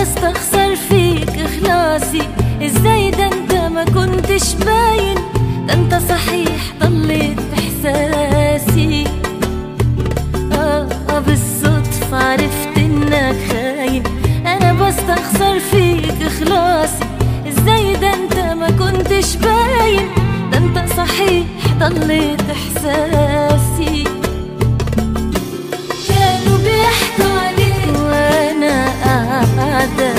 بستخسر فيك اخلاصي ازاي ده انت ما كنتش باين ده انت صحيح ضليت باحساسي آه آه بالصدفة عرفت انك خاين انا بستخسر فيك اخلاصي ازاي ده انت ما كنتش باين ده انت صحيح ضليت احساسي كانوا بيحكوا عليك وانا قاعدة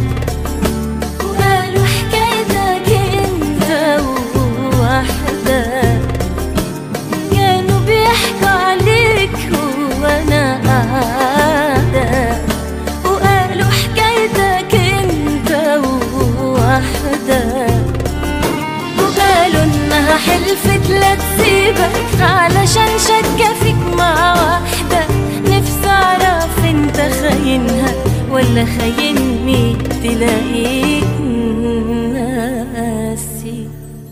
وقالوا حكايتك انت ووحدك كانوا بيحكوا عليك وانا قاعدة وقالوا حكايتك انت ووحدك وقالوا انها حلفت لا تسيبك علشان شكة فيك مع واحدة نفسي اعرف انت خاينها ولا خايني تلاقيك ناسي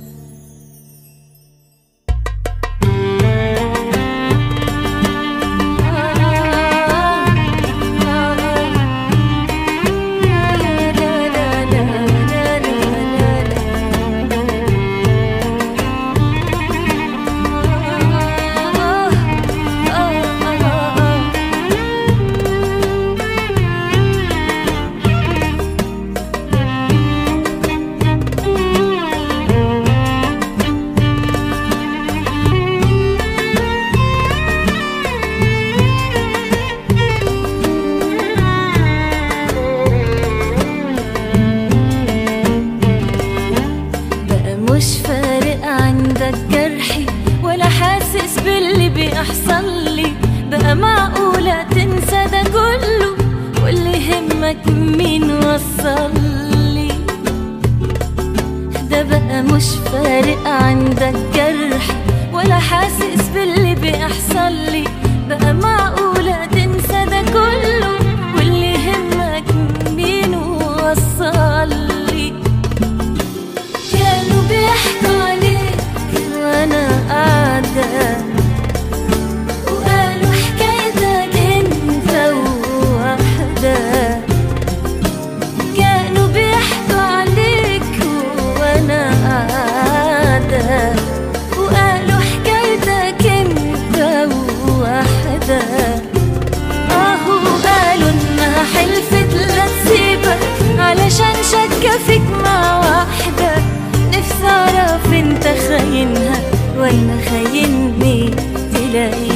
بقى مش فارق عندك جرحي ولا حاسس باللي بيحصل لي بقى معقولة تنسى ده كله واللي يهمك مين وصل لي ده بقى مش فارق عندك جرحي ولا حاسس باللي بيحصل لي بقى معقولة تنسى ده كله واللي يهمك مين وصل لي كانوا بيحكوا عليك وانا قاعدة وقالوا حكايتك انت ووحدة كانوا بيحكوا عليك وانا قاعدة وقالوا حكايتك انت ووحدة اهو قالوا انها حلفت لا تسيبك علشان شكة فيك مع واحدة نفسي اعرف انت خاينها ولا خايني تلاقي